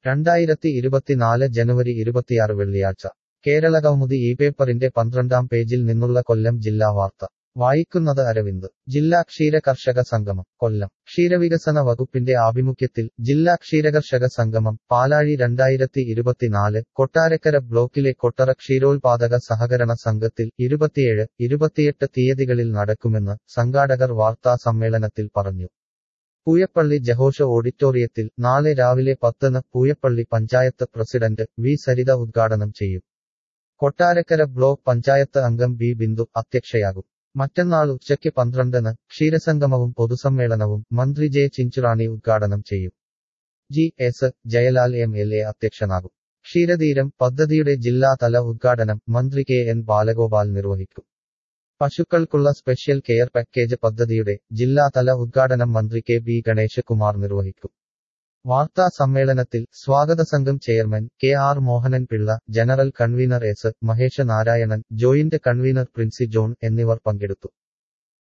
രണ്ടായിരത്തി ഇരുപത്തിനാല് ജനുവരി ഇരുപത്തിയാറ് വെള്ളിയാഴ്ച കേരളകൗമുദി ഈ പേപ്പറിന്റെ പന്ത്രണ്ടാം പേജിൽ നിന്നുള്ള കൊല്ലം ജില്ലാ വാർത്ത വായിക്കുന്നത് അരവിന്ദ് ജില്ലാ ക്ഷീര കർഷക സംഗമം കൊല്ലം ക്ഷീരവികസന വകുപ്പിന്റെ ആഭിമുഖ്യത്തിൽ ജില്ലാ ക്ഷീരകർഷക സംഗമം പാലാഴി രണ്ടായിരത്തി ഇരുപത്തിനാല് കൊട്ടാരക്കര ബ്ലോക്കിലെ കൊട്ടറ ക്ഷീരോത്പാദക സഹകരണ സംഘത്തിൽ ഇരുപത്തിയേഴ് ഇരുപത്തിയെട്ട് തീയതികളിൽ നടക്കുമെന്ന് സംഘാടകർ വാർത്താ സമ്മേളനത്തിൽ പറഞ്ഞു പൂയപ്പള്ളി ജഹോഷ ഓഡിറ്റോറിയത്തിൽ നാളെ രാവിലെ പത്തിന് പൂയപ്പള്ളി പഞ്ചായത്ത് പ്രസിഡന്റ് വി സരിത ഉദ്ഘാടനം ചെയ്യും കൊട്ടാരക്കര ബ്ലോക്ക് പഞ്ചായത്ത് അംഗം ബി ബിന്ദു അധ്യക്ഷയാകും മറ്റന്നാൾ ഉച്ചയ്ക്ക് പന്ത്രണ്ടിന് ക്ഷീരസംഗമവും പൊതുസമ്മേളനവും മന്ത്രി ജെ ചിഞ്ചുറാണി ഉദ്ഘാടനം ചെയ്യും G S Jayalal M L A അധ്യക്ഷനാകും ക്ഷീരതീരം പദ്ധതിയുടെ ജില്ലാതല ഉദ്ഘാടനം മന്ത്രി കെ എൻ ബാലഗോപാൽ നിർവഹിക്കും പശുക്കൾക്കുള്ള സ്പെഷ്യൽ കെയർ പാക്കേജ് പദ്ധതിയുടെ ജില്ലാതല ഉദ്ഘാടനം മന്ത്രി കെ ബി ഗണേശകുമാർ നിർവഹിക്കും വാർത്താ സമ്മേളനത്തിൽ സ്വാഗത സംഘം chairman K R Mohanan Pillai general convener S Mahesh Narayanan joint convener Princy John എന്നിവർ പങ്കെടുത്തു